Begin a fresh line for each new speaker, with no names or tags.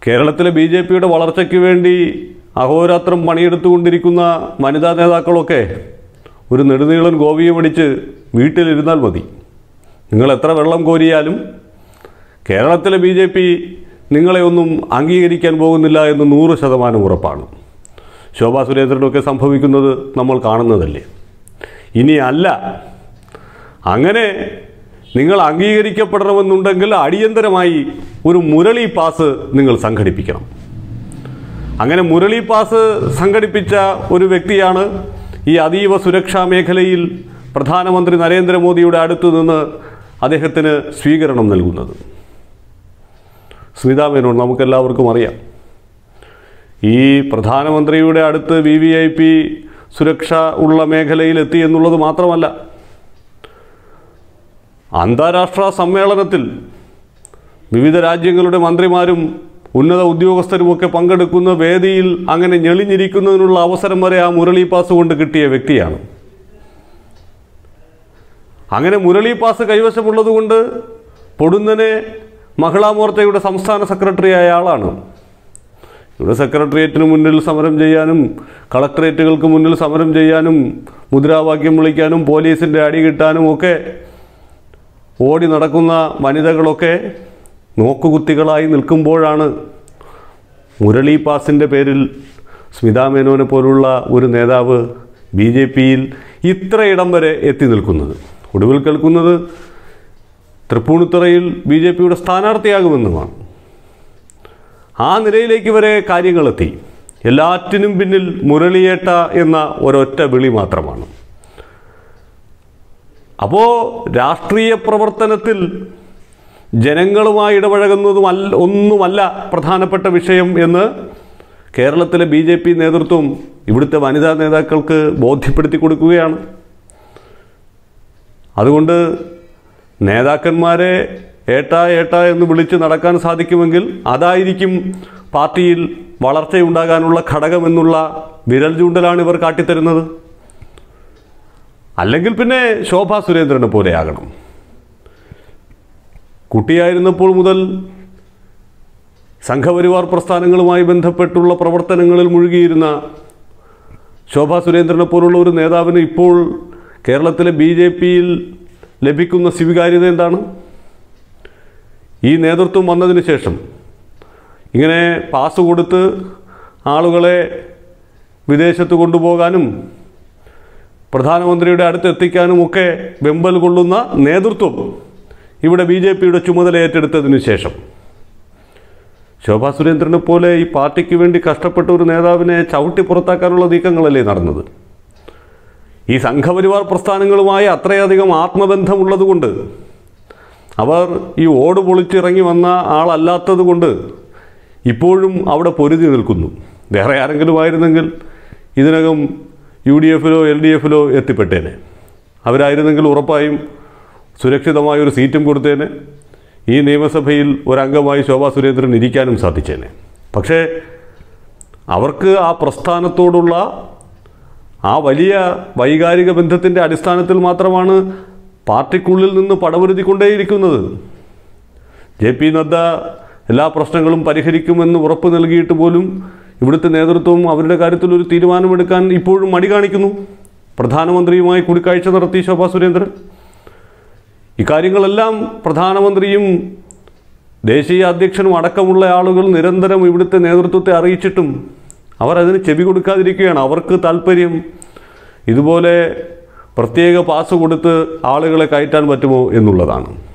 കേരളത്തിലെ B J പിയുടെ വളർച്ചയ്ക്ക് വേണ്ടി അഹോരാത്രം പണിയെടുത്തുകൊണ്ടിരിക്കുന്ന വനിതാ നേതാക്കളൊക്കെ ഒരു നെടുനീളൻ ഗോപിയെ പിടിച്ച് വീട്ടിലിരുന്നാൽ മതി നിങ്ങൾ എത്ര വെള്ളം കോരിയാലും കേരളത്തിലെ ബി ജെ പി നിങ്ങളെ ഒന്നും അംഗീകരിക്കാൻ പോകുന്നില്ല എന്ന് നൂറ് ശതമാനം ഉറപ്പാണ് ശോഭാ സുരേന്ദ്രനൊക്കെ സംഭവിക്കുന്നത് നമ്മൾ കാണുന്നതല്ലേ ഇനി അല്ല അങ്ങനെ നിങ്ങൾ അംഗീകരിക്കപ്പെടണമെന്നുണ്ടെങ്കിൽ അടിയന്തരമായി ഒരു മുരളി പാസ് നിങ്ങൾ സംഘടിപ്പിക്കണം അങ്ങനെ മുരളി പാസ് സംഘടിപ്പിച്ച ഒരു വ്യക്തിയാണ് ഈ അതീവ സുരക്ഷാ മേഖലയിൽ പ്രധാനമന്ത്രി നരേന്ദ്രമോദിയുടെ അടുത്തു നിന്ന് അദ്ദേഹത്തിന് സ്വീകരണം നൽകുന്നത് സ്മിത മേനോൻ നമുക്കെല്ലാവർക്കും അറിയാം ഈ പ്രധാനമന്ത്രിയുടെ അടുത്ത് വി വി ഐ പി സുരക്ഷ ഉള്ള മേഖലയിൽ എത്തി എന്നുള്ളത് മാത്രമല്ല അന്താരാഷ്ട്ര സമ്മേളനത്തിൽ വിവിധ രാജ്യങ്ങളുടെ മന്ത്രിമാരും ഉന്നത ഉദ്യോഗസ്ഥരുമൊക്കെ പങ്കെടുക്കുന്ന വേദിയിൽ അങ്ങനെ ഞെളിഞ്ഞിരിക്കുന്നതിനുള്ള അവസരം വരെ ആ മുരളി പാസ് കൊണ്ട് കിട്ടിയ വ്യക്തിയാണ് അങ്ങനെ മുരളി പാസ് കൈവശമുള്ളതുകൊണ്ട് പൊടുന്നനെ മഹിളാ മോർച്ചയുടെ സംസ്ഥാന സെക്രട്ടറിയായ ആളാണ് ഇവിടെ സെക്രട്ടേറിയറ്റിന് മുന്നിൽ സമരം ചെയ്യാനും കളക്ടറേറ്റുകൾക്ക് മുന്നിൽ സമരം ചെയ്യാനും മുദ്രാവാക്യം വിളിക്കാനും പോലീസിൻ്റെ അടി കിട്ടാനും ഒക്കെ ഓടി നടക്കുന്ന വനിതകളൊക്കെ നോക്കുകുത്തികളായി നിൽക്കുമ്പോഴാണ് മുരളി പാസിൻ്റെ പേരിൽ സ്മിതാ മേനോനെ പോലുള്ള ഒരു നേതാവ് ബി ജെ പിയിൽ ഇത്രയിടം വരെ എത്തി നിൽക്കുന്നത് ഒടുവിൽ കേൾക്കുന്നത് തൃപ്പൂണിത്തുറയിൽ ബി ജെ പിയുടെ സ്ഥാനാർത്ഥിയാകുമെന്നുമാണ് ആ നിലയിലേക്ക് വരെ കാര്യങ്ങളെത്തി എല്ലാറ്റിനും പിന്നിൽ മുരളിയേട്ട എന്ന ഒരൊറ്റ വിളി മാത്രമാണ് അപ്പോൾ രാഷ്ട്രീയ പ്രവർത്തനത്തിൽ ജനങ്ങളുമായി ഇടപഴകുന്നതും അല്ല ഒന്നുമല്ല പ്രധാനപ്പെട്ട വിഷയം എന്ന് കേരളത്തിലെ ബി ജെ പി നേതൃത്വം ഇവിടുത്തെ വനിതാ നേതാക്കൾക്ക് ബോധ്യപ്പെടുത്തി കൊടുക്കുകയാണ് അതുകൊണ്ട് നേതാക്കന്മാരെ ഏട്ടാ ഏട്ടാ എന്ന് വിളിച്ച് നടക്കാൻ സാധിക്കുമെങ്കിൽ അതായിരിക്കും പാർട്ടിയിൽ വളർച്ചയുണ്ടാകാനുള്ള ഘടകമെന്നുള്ള വിരൽ ചൂണ്ടലാണ് ഇവർ കാട്ടിത്തരുന്നത് അല്ലെങ്കിൽ പിന്നെ ശോഭാ സുരേന്ദ്രനെ പോലെയാകണം കുട്ടിയായിരുന്നപ്പോൾ മുതൽ സംഘപരിവാർ പ്രസ്ഥാനങ്ങളുമായി ബന്ധപ്പെട്ടുള്ള പ്രവർത്തനങ്ങളിൽ മുഴുകിയിരുന്ന ശോഭാ സുരേന്ദ്രനെ പോലുള്ള ഒരു നേതാവിന് ഇപ്പോൾ കേരളത്തിലെ ബി ജെ പിയിൽ ലഭിക്കുന്ന സ്വീകാര്യത എന്താണ് ഈ നേതൃത്വം വന്നതിന് ശേഷം ഇങ്ങനെ പാസ് കൊടുത്ത് ആളുകളെ വിദേശത്ത് കൊണ്ടുപോകാനും പ്രധാനമന്ത്രിയുടെ അടുത്ത് എത്തിക്കാനും ഒക്കെ വെമ്പൽ കൊള്ളുന്ന നേതൃത്വം ഇവിടെ ബി ജെ പിയുടെ ചുമതല ഏറ്റെടുത്തതിന് ശേഷം ശോഭാ സുരേന്ദ്രനെ പോലെ ഈ പാർട്ടിക്ക് വേണ്ടി കഷ്ടപ്പെട്ട ഒരു നേതാവിനെ ചവിട്ടി പുറത്താക്കാനുള്ള നീക്കങ്ങളല്ലേ നടന്നത് ഈ സംഘപരിവാർ പ്രസ്ഥാനങ്ങളുമായി അത്രയധികം ആത്മബന്ധമുള്ളതുകൊണ്ട് അവർ ഈ ഓട് പൊളിച്ചിറങ്ങി വന്ന ആളല്ലാത്തത് കൊണ്ട് ഇപ്പോഴും അവിടെ പൊരുതി നിൽക്കുന്നു വേറെ ആരെങ്കിലും ആയിരുന്നെങ്കിൽ ഇതിനകം യു ഡി എഫിലോ എൽ ഡി എഫിലോ എത്തിപ്പെട്ടേനെ അവരായിരുന്നെങ്കിൽ ഉറപ്പായും സുരക്ഷിതമായ ഒരു സീറ്റും കൊടുത്തേനെ ഈ നിയമസഭയിൽ ഒരംഗമായി ശോഭാ സുരേന്ദ്രൻ ഇരിക്കാനും സാധിച്ചേനെ പക്ഷേ അവർക്ക് ആ പ്രസ്ഥാനത്തോടുള്ള ആ വലിയ വൈകാരിക ബന്ധത്തിൻ്റെ അടിസ്ഥാനത്തിൽ മാത്രമാണ് പാർട്ടിക്കുള്ളിൽ നിന്ന് പടവരുതിക്കൊണ്ടേയിരിക്കുന്നത് ജെ പി നദ്ദ എല്ലാ പ്രശ്നങ്ങളും പരിഹരിക്കുമെന്ന് ഉറപ്പ് നൽകിയിട്ട് പോലും ഇവിടുത്തെ നേതൃത്വം അവരുടെ കാര്യത്തിൽ ഒരു തീരുമാനമെടുക്കാൻ ഇപ്പോഴും മടി കാണിക്കുന്നു പ്രധാനമന്ത്രിയുമായി കൂടിക്കാഴ്ച നടത്തി ശോഭാ സുരേന്ദ്രൻ ഇക്കാര്യങ്ങളെല്ലാം പ്രധാനമന്ത്രിയും ദേശീയ അധ്യക്ഷനും അടക്കമുള്ള ആളുകൾ നിരന്തരം ഇവിടുത്തെ നേതൃത്വത്തെ അറിയിച്ചിട്ടും അവർ അതിന് ചെവി കൊടുക്കാതിരിക്കുകയാണ് അവർക്ക് താല്പര്യം ഇതുപോലെ പ്രത്യേക പാസ് കൊടുത്ത് ആളുകളെ കയറ്റാൻ പറ്റുമോ എന്നുള്ളതാണ്